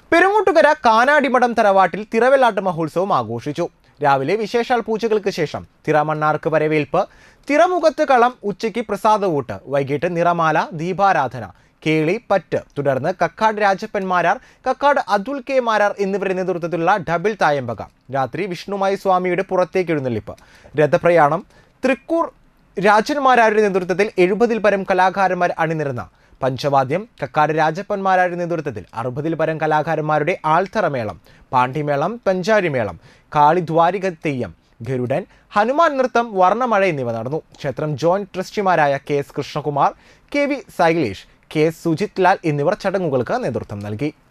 പെരുങ്ങോട്ടുകര കാനാടിമഠം തറവാട്ടിൽ തിറവെള്ളാട്ട് മഹോത്സവം ആഘോഷിച്ചു രാവിലെ വിശേഷാൽ പൂജകൾക്ക് ശേഷം തിറമണ്ണാർക്ക് വരവേൽപ്പ് തിറമുഖത്ത് കളം ഉച്ചയ്ക്ക് പ്രസാദകൂട്ട് വൈകിട്ട് നിറമാല ദീപാരാധന കേളി പറ്റ് തുടർന്ന് കക്കാട് രാജപ്പന്മാരാർ കക്കാട് അതുൽ കെ മാരാർ എന്നിവരുടെ നേതൃത്വത്തിലുള്ള ഡബിൾ തായമ്പക രാത്രി വിഷ്ണുമായി സ്വാമിയുടെ പുറത്തേക്ക് എഴുന്നള്ളിപ്പ് രഥപ്രയാണം തൃക്കൂർ രാജന്മാരാരുടെ നേതൃത്വത്തിൽ എഴുപതിൽ പരം കലാകാരന്മാർ അണിനിരന്ന പഞ്ചവാദ്യം കക്കാട് രാജപ്പന്മാരുടെ നേതൃത്വത്തിൽ അറുപതിൽ പരം കലാകാരന്മാരുടെ ആൾത്തറമേളം പാണ്ഡിമേളം പഞ്ചാരിമേളം കാളിദ്വാരിക തെയ്യം ഗരുഡൻ ഹനുമാൻ നൃത്തം വർണ്ണമഴ എന്നിവ നടന്നു ക്ഷേത്രം ജോയിന്റ് ട്രസ്റ്റിമാരായ K S Krishnakumar K V Sailesh K S Sujith Lal എന്നിവർ ചടങ്ങുകൾക്ക് നേതൃത്വം നൽകി